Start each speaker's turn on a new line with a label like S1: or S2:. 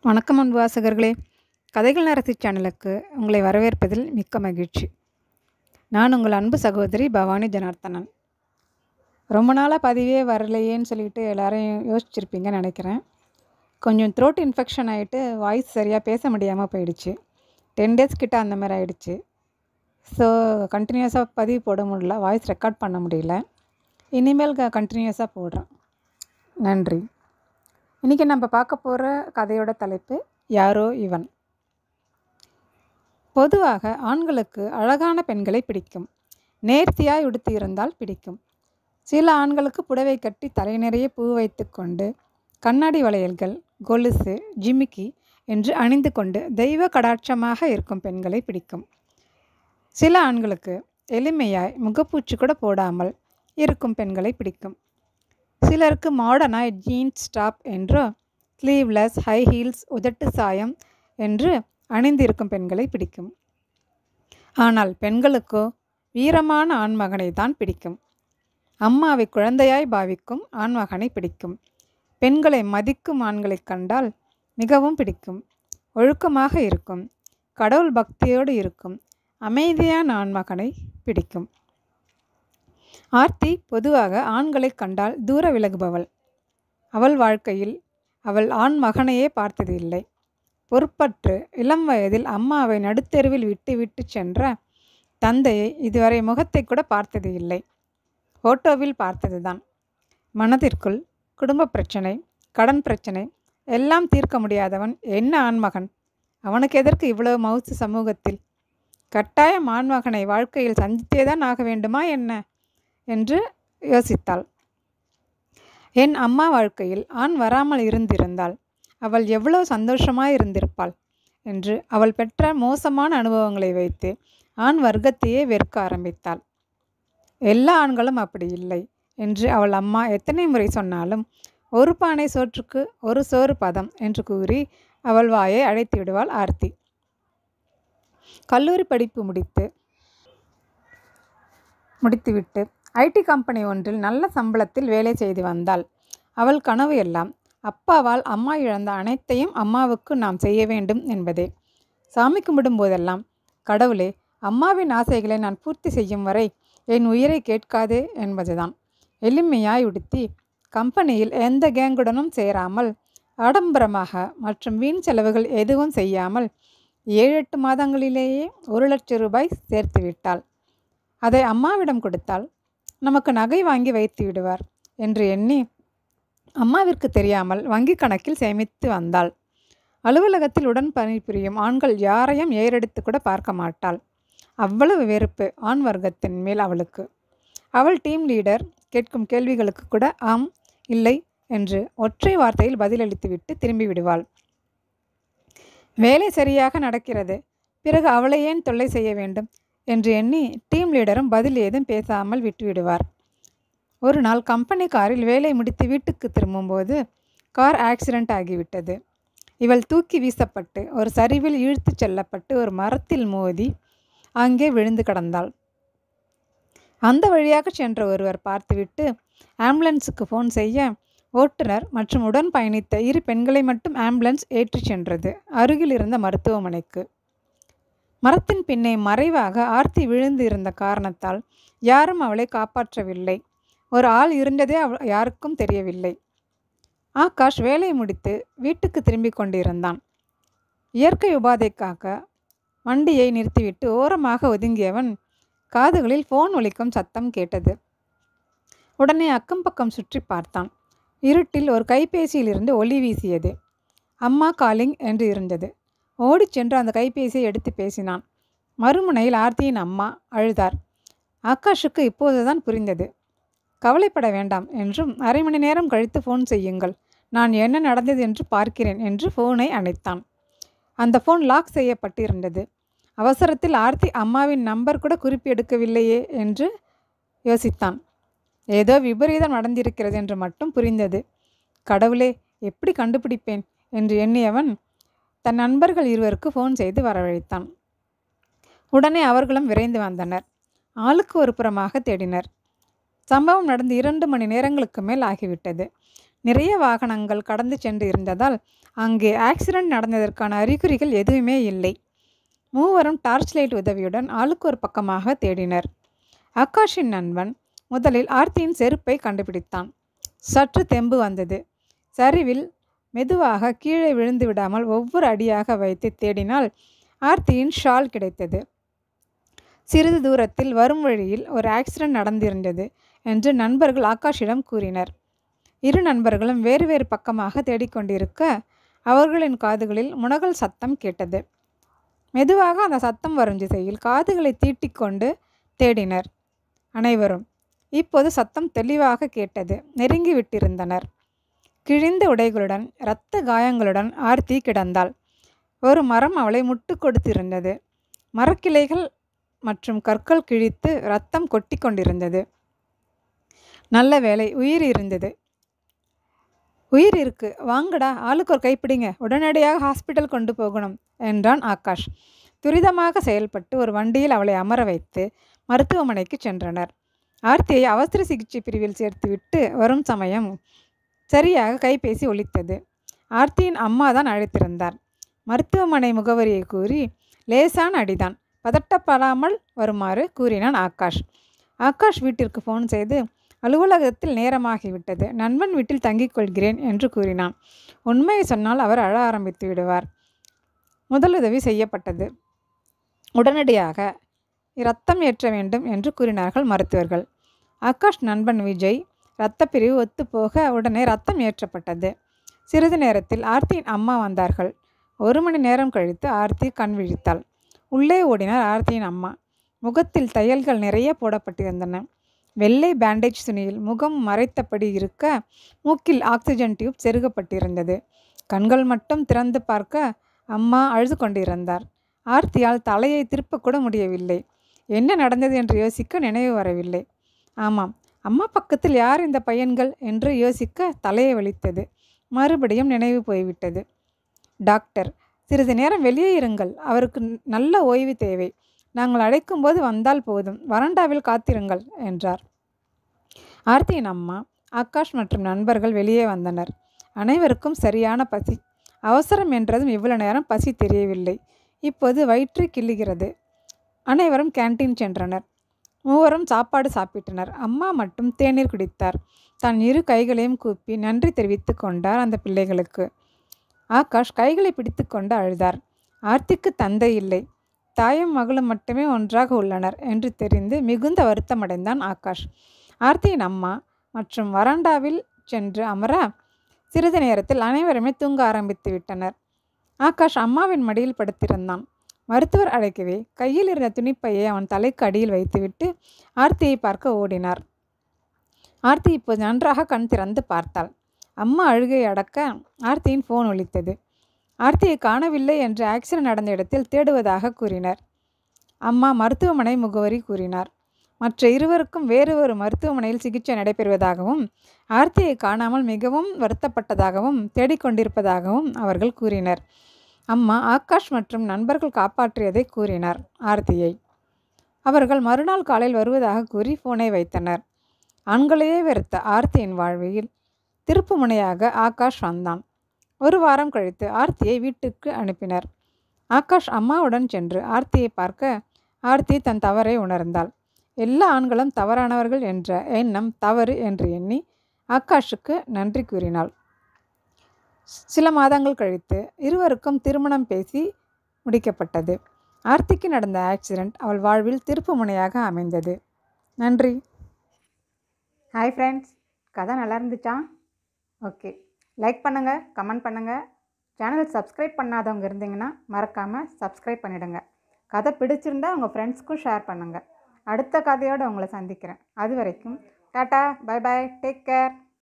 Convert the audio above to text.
S1: வணக்கம் அன்பு வாசகர்களே கதைகள் நேரத்தி சேனலுக்கு உங்களை வரவேற்பதில் மிக்க மகிழ்ச்சி நான் உங்கள் அன்பு சகோதரி பவானி ஜனார்த்தனன் ரொம்ப நாளாக பதிவே வரலையேன்னு சொல்லிட்டு எல்லாரும் யோசிச்சிருப்பீங்கன்னு நினைக்கிறேன் கொஞ்சம் த்ரோட் இன்ஃபெக்ஷன் ஆகிட்டு வாய்ஸ் சரியாக பேச முடியாமல் போயிடுச்சு டென் டேஸ் கிட்ட அந்த மாதிரி ஆயிடுச்சு ஸோ கண்டினியூஸாக பதிவு போட முடியல வாய்ஸ் ரெக்கார்ட் பண்ண முடியல இனிமேல் க கண்டினியூஸாக போடுறேன் நன்றி இன்றைக்கி நம்ம பார்க்க போகிற கதையோட தலைப்பு யாரோ இவன் பொதுவாக ஆண்களுக்கு அழகான பெண்களை பிடிக்கும் நேர்த்தியாய் உடுத்தி இருந்தால் பிடிக்கும் சில ஆண்களுக்கு புடவை கட்டி தலை நிறைய பூ வைத்து கொண்டு கண்ணாடி வளையல்கள் கொலுசு ஜிமிக்கி என்று அணிந்து கொண்டு தெய்வ கடாட்சமாக இருக்கும் பெண்களை பிடிக்கும் சில ஆண்களுக்கு எளிமையாய் முகப்பூச்சி கூட போடாமல் இருக்கும் பெண்களை பிடிக்கும் சிலருக்கு மாடர்னாய் ஜீன்ஸ் டாப் என்றோ ஸ்லீவ்லெஸ் ஹை ஹீல்ஸ் உதட்டு சாயம் என்று அணிந்திருக்கும் பெண்களை பிடிக்கும் ஆனால் பெண்களுக்கோ வீரமான ஆண்மகனை தான் பிடிக்கும் அம்மாவை குழந்தையாய் பாவிக்கும் ஆண்மகனை பிடிக்கும் பெண்களை மதிக்கும் ஆண்களை கண்டால் மிகவும் பிடிக்கும் ஒழுக்கமாக இருக்கும் கடவுள் பக்தியோடு இருக்கும் அமைதியான ஆண்மகனை பிடிக்கும் ஆர்த்தி பொதுவாக ஆண்களை கண்டால் தூர விலகுபவள் அவள் வாழ்க்கையில் அவள் ஆண் மகனையே பார்த்தது இல்லை பொறுப்பற்று இளம் வயதில் அம்மாவை நடுத்தெருவில் விட்டு விட்டு சென்ற தந்தையை இதுவரை முகத்தை கூட பார்த்தது இல்லை ஃபோட்டோவில் பார்த்ததுதான் மனதிற்குள் குடும்ப பிரச்சனை கடன் பிரச்சனை எல்லாம் தீர்க்க முடியாதவன் என்ன ஆண்மகன் அவனுக்கு எதற்கு இவ்வளவு மவுசு சமூகத்தில் கட்டாயம் ஆண்மகனை வாழ்க்கையில் சந்தித்தேதான் ஆக வேண்டுமா என்ன என்று யோசித்தாள் என் அம்மா வாழ்க்கையில் ஆண் வராமல் இருந்திருந்தால் அவள் எவ்வளவு சந்தோஷமாய் இருந்திருப்பாள் என்று அவள் பெற்ற மோசமான அனுபவங்களை வைத்து ஆண் வர்க்கத்தையே வெறுக்க ஆரம்பித்தாள் எல்லா ஆண்களும் அப்படி இல்லை என்று அவள் அம்மா எத்தனை முறை சொன்னாலும் ஒரு பானை சோற்றுக்கு ஒரு சோறு பதம் என்று கூறி அவள் வாயை அழைத்து விடுவாள் ஆர்த்தி கல்லூரி படிப்பு முடித்து முடித்துவிட்டு ஐடி கம்பெனி ஒன்றில் நல்ல சம்பளத்தில் வேலை செய்து வந்தாள் அவள் கனவு எல்லாம் அப்பாவால் அம்மா இழந்த அனைத்தையும் அம்மாவுக்கு நாம் செய்ய வேண்டும் என்பதே சாமி கும்பிடும் போதெல்லாம் கடவுளே அம்மாவின் ஆசைகளை நான் பூர்த்தி செய்யும் வரை என் உயிரை கேட்காதே என்பதுதான் எளிமையாய் உடுத்தி கம்பெனியில் எந்த கேங்குடனும் சேராமல் ஆடம்பரமாக மற்றும் வீண் செலவுகள் எதுவும் செய்யாமல் ஏழு எட்டு மாதங்களிலேயே ஒரு லட்சம் ரூபாய் சேர்த்து விட்டாள் அதை அம்மாவிடம் கொடுத்தால் நமக்கு நகை வாங்கி வைத்து விடுவார் என்று எண்ணி அம்மாவிற்கு தெரியாமல் வங்கி கணக்கில் சேமித்து வந்தாள் அலுவலகத்தில் உடன் பணிபுரியும் ஆண்கள் யாரையும் ஏறெடுத்து கூட பார்க்க மாட்டாள் அவ்வளவு வெறுப்பு ஆண் வர்க்கத்தின் மேல் அவளுக்கு அவள் டீம் லீடர் கேட்கும் கேள்விகளுக்கு கூட ஆம் இல்லை என்று ஒற்றை வார்த்தையில் பதிலளித்துவிட்டு திரும்பி விடுவாள் வேலை சரியாக நடக்கிறது பிறகு அவளை ஏன் தொல்லை செய்ய வேண்டும் என்று எண்ணி டீம் லீடரும் பதில் ஏதும் பேசாமல் விட்டுவிடுவார் ஒரு நாள் கம்பெனி காரில் வேலை முடித்து வீட்டுக்கு திரும்பும்போது கார் ஆக்சிடெண்ட் ஆகிவிட்டது இவள் தூக்கி வீசப்பட்டு ஒரு சரிவில் இழுத்துச் செல்லப்பட்டு ஒரு மரத்தில் மோதி அங்கே விழுந்து கிடந்தாள் அந்த வழியாக சென்ற ஒருவர் பார்த்துவிட்டு ஆம்புலன்ஸுக்கு ஃபோன் செய்ய ஓட்டுநர் மற்றும் உடன் பயணித்த இரு பெண்களை மட்டும் ஆம்புலன்ஸ் ஏற்றிச் சென்றது அருகில் இருந்த மருத்துவமனைக்கு மரத்தின் பின்னே மறைவாக ஆர்த்தி விழுந்து இருந்த காரணத்தால் யாரும் அவளை காப்பாற்றவில்லை ஒரு ஆள் இருந்ததே அவ யாருக்கும் தெரியவில்லை ஆகாஷ் வேலையை முடித்து வீட்டுக்கு திரும்பிக் கொண்டிருந்தான் இயற்கை உபாதைக்காக வண்டியை நிறுத்திவிட்டு ஓரமாக ஒதுங்கியவன் காதுகளில் ஃபோன் ஒலிக்கும் சத்தம் கேட்டது உடனே அக்கம் பக்கம் சுற்றி பார்த்தான் இருட்டில் ஒரு கைபேசியிலிருந்து ஒளி வீசியது அம்மா காலிங் என்று இருந்தது ஓடிச் சென்று அந்த கைபேசியை எடுத்து பேசினான் மறுமுனையில் ஆர்த்தியின் அம்மா அழுதார் ஆகாஷுக்கு இப்போதுதான் புரிந்தது கவலைப்பட வேண்டாம் என்றும் அரை மணி நேரம் கழித்து ஃபோன் செய்யுங்கள் நான் என்ன நடந்தது என்று பார்க்கிறேன் என்று ஃபோனை அணைத்தான் அந்த ஃபோன் லாக் செய்யப்பட்டிருந்தது அவசரத்தில் ஆர்த்தி அம்மாவின் நம்பர் கூட குறிப்பு எடுக்கவில்லையே என்று யோசித்தான் ஏதோ விபரீதம் நடந்திருக்கிறது என்று மட்டும் புரிந்தது கடவுளே எப்படி கண்டுபிடிப்பேன் என்று எண்ணியவன் தன் நண்பர்கள் இருவருக்கு ஃபோன் செய்து வரவழைத்தான் உடனே அவர்களும் விரைந்து வந்தனர் ஆளுக்கு ஒரு புறமாக தேடினர் சம்பவம் நடந்து இரண்டு மணி நேரங்களுக்கு மேல் ஆகிவிட்டது நிறைய வாகனங்கள் கடந்து சென்று இருந்ததால் அங்கே ஆக்சிடென்ட் நடந்ததற்கான அறிகுறிகள் எதுவுமே இல்லை மூவரும் டார்ச் லைட் உதவியுடன் ஆளுக்கு ஒரு பக்கமாக தேடினர் ஆகாஷின் நண்பன் முதலில் ஆர்த்தியின் செருப்பை கண்டுபிடித்தான் சற்று தெம்பு வந்தது சரிவில் மெதுவாக கீழே விழுந்து விடாமல் ஒவ்வொரு அடியாக வைத்து தேடினால் ஆர்த்தியின் ஷால் கிடைத்தது சிறிது தூரத்தில் வரும் வழியில் ஒரு ஆக்சிடென்ட் நடந்திருந்தது என்று நண்பர்கள் ஆகாஷிடம் கூறினர் இரு நண்பர்களும் வேறு வேறு பக்கமாக தேடிக்கொண்டிருக்க அவர்களின் காதுகளில் முனகல் சத்தம் கேட்டது மெதுவாக அந்த சத்தம் வரும் திசையில் காதுகளை தீட்டிக்கொண்டு தேடினர் அனைவரும் இப்போது சத்தம் தெளிவாக கேட்டது நெருங்கி விட்டிருந்தனர் கிழிந்த உடைகளுடன் இரத்த காயங்களுடன் ஆர்த்தி கிடந்தாள் ஒரு மரம் அவளை முட்டு கொடுத்திருந்தது மரக்கிளைகள் மற்றும் கற்கள் கிழித்து ரத்தம் கொட்டி கொண்டிருந்தது நல்ல வேலை உயிர் இருந்தது உயிர் இருக்கு வாங்கடா ஆளுக்கு ஒரு கைப்பிடிங்க உடனடியாக ஹாஸ்பிட்டல் கொண்டு போகணும் என்றான் ஆகாஷ் துரிதமாக செயல்பட்டு ஒரு வண்டியில் அவளை அமர வைத்து மருத்துவமனைக்கு சென்றனர் ஆர்த்தியை அவசர சிகிச்சை பிரிவில் சேர்த்துவிட்டு வரும் சமயம் சரியாக கைபேசி ஒலித்தது ஆர்த்தியின் அம்மா தான் அழைத்திருந்தார் மருத்துவமனை முகவரியை கூறி லேசான அடிதான் பதட்டப்படாமல் வருமாறு கூறினான் ஆகாஷ் ஆகாஷ் வீட்டிற்கு ஃபோன் செய்து அலுவலகத்தில் நேரமாகிவிட்டது நண்பன் வீட்டில் தங்கிக் கொள்கிறேன் என்று கூறினான் உண்மையை சொன்னால் அவர் அழ ஆரம்பித்து விடுவார் முதலுதவி செய்யப்பட்டது உடனடியாக இரத்தம் ஏற்ற வேண்டும் என்று கூறினார்கள் மருத்துவர்கள் ஆகாஷ் நண்பன் விஜய் இரத்தப்பிரிவு ஒத்துப்போக உடனே ரத்தம் ஏற்றப்பட்டது சிறிது நேரத்தில் ஆர்த்தியின் அம்மா வந்தார்கள் ஒரு மணி நேரம் கழித்து ஆர்த்தி கண் விழித்தாள் உள்ளே ஓடினார் ஆர்த்தியின் அம்மா முகத்தில் தையல்கள் நிறைய போடப்பட்டிருந்தன வெள்ளை பேண்டேஜ் துணியில் முகம் மறைத்தபடி இருக்க மூக்கில் ஆக்சிஜன் டியூப் செருகப்பட்டிருந்தது கண்கள் மட்டும் திறந்து பார்க்க அம்மா அழுது கொண்டிருந்தார் ஆர்த்தியால் தலையை திருப்பக்கூட முடியவில்லை என்ன நடந்தது என்று யோசிக்க நினைவு வரவில்லை ஆமாம் அம்மா பக்கத்தில் யார் இந்த பையன்கள் என்று யோசிக்க தலையை வலித்தது மறுபடியும் நினைவு போய்விட்டது டாக்டர் சிறிது நேரம் வெளியே இருங்கள் அவருக்கு நல்ல ஓய்வு தேவை நாங்கள் அழைக்கும்போது வந்தால் போதும் வறண்டாவில் காத்திருங்கள் என்றார் ஆர்த்தியின் அம்மா ஆகாஷ் மற்றும் நண்பர்கள் வெளியே வந்தனர் அனைவருக்கும் சரியான பசி அவசரம் என்றதும் இவ்வளவு நேரம் பசி தெரியவில்லை இப்போது வயிற்று கிள்ளுகிறது அனைவரும் கேன்டீன் சென்றனர் மூவரும் சாப்பாடு சாப்பிட்டனர் அம்மா மட்டும் தேநீர் குடித்தார் தன் இரு கைகளையும் கூப்பி நன்றி தெரிவித்து கொண்டார் அந்த பிள்ளைகளுக்கு ஆகாஷ் கைகளை பிடித்து கொண்டு அழுதார் ஆர்த்திக்கு தந்தை இல்லை தாயும் மகளும் மட்டுமே ஒன்றாக உள்ளனர் என்று தெரிந்து மிகுந்த வருத்தமடைந்தான் ஆகாஷ் ஆர்த்தியின் அம்மா மற்றும் வராண்டாவில் சென்று அமர சிறிது நேரத்தில் அனைவருமே தூங்க ஆரம்பித்து விட்டனர் ஆகாஷ் அம்மாவின் மடியில் படுத்திருந்தான் மருத்துவர் அழைக்கவே கையில் இருந்த துணிப்பையை அவன் தலைக்கு அடியில் வைத்துவிட்டு ஆர்த்தியை பார்க்க ஓடினார் ஆர்த்தி இப்போது நன்றாக கண் திறந்து பார்த்தாள் அம்மா அழுகை அடக்க ஆர்த்தியின் ஃபோன் ஒலித்தது ஆர்த்தியை காணவில்லை என்று ஆக்சிடென்ட் நடந்த இடத்தில் தேடுவதாக கூறினர் அம்மா மருத்துவமனை முகவரி கூறினார் மற்ற இருவருக்கும் வேறு ஒரு மருத்துவமனையில் சிகிச்சை நடைபெறுவதாகவும் ஆர்த்தியை காணாமல் மிகவும் வருத்தப்பட்டதாகவும் தேடிக்கொண்டிருப்பதாகவும் அவர்கள் கூறினர் அம்மா ஆகாஷ் மற்றும் நண்பர்கள் காப்பாற்றியதை கூறினார் ஆர்த்தியை அவர்கள் மறுநாள் காலையில் வருவதாக கூறி ஃபோனை வைத்தனர் ஆண்களையே வெறுத்த ஆர்த்தியின் வாழ்வில் திருப்பு முனையாக ஆகாஷ் வந்தான் ஒரு வாரம் கழித்து ஆர்த்தியை வீட்டுக்கு அனுப்பினர் ஆகாஷ் அம்மாவுடன் சென்று ஆர்த்தியை பார்க்க ஆர்த்தி தன் தவறை உணர்ந்தாள் எல்லா ஆண்களும் தவறானவர்கள் என்ற எண்ணம் தவறு என்று எண்ணி ஆகாஷுக்கு நன்றி கூறினாள் சில மாதங்கள் கழித்து இருவருக்கும் திருமணம் பேசி முடிக்கப்பட்டது ஆர்த்திக்கு நடந்த ஆக்சிடெண்ட் அவள் வாழ்வில் திருப்பு முனையாக அமைந்தது நன்றி
S2: ஹாய் ஃப்ரெண்ட்ஸ் கதை நல்லா இருந்துச்சா ஓகே லைக் பண்ணுங்கள் கமெண்ட் பண்ணுங்கள் சேனல் சப்ஸ்கிரைப் பண்ணாதவங்க இருந்தீங்கன்னா மறக்காமல் சப்ஸ்கிரைப் பண்ணிடுங்க கதை பிடிச்சிருந்தா உங்கள் ஃப்ரெண்ட்ஸ்க்கும் ஷேர் பண்ணுங்கள் அடுத்த கதையோடு உங்களை சந்திக்கிறேன் அது வரைக்கும் tata bye bye take care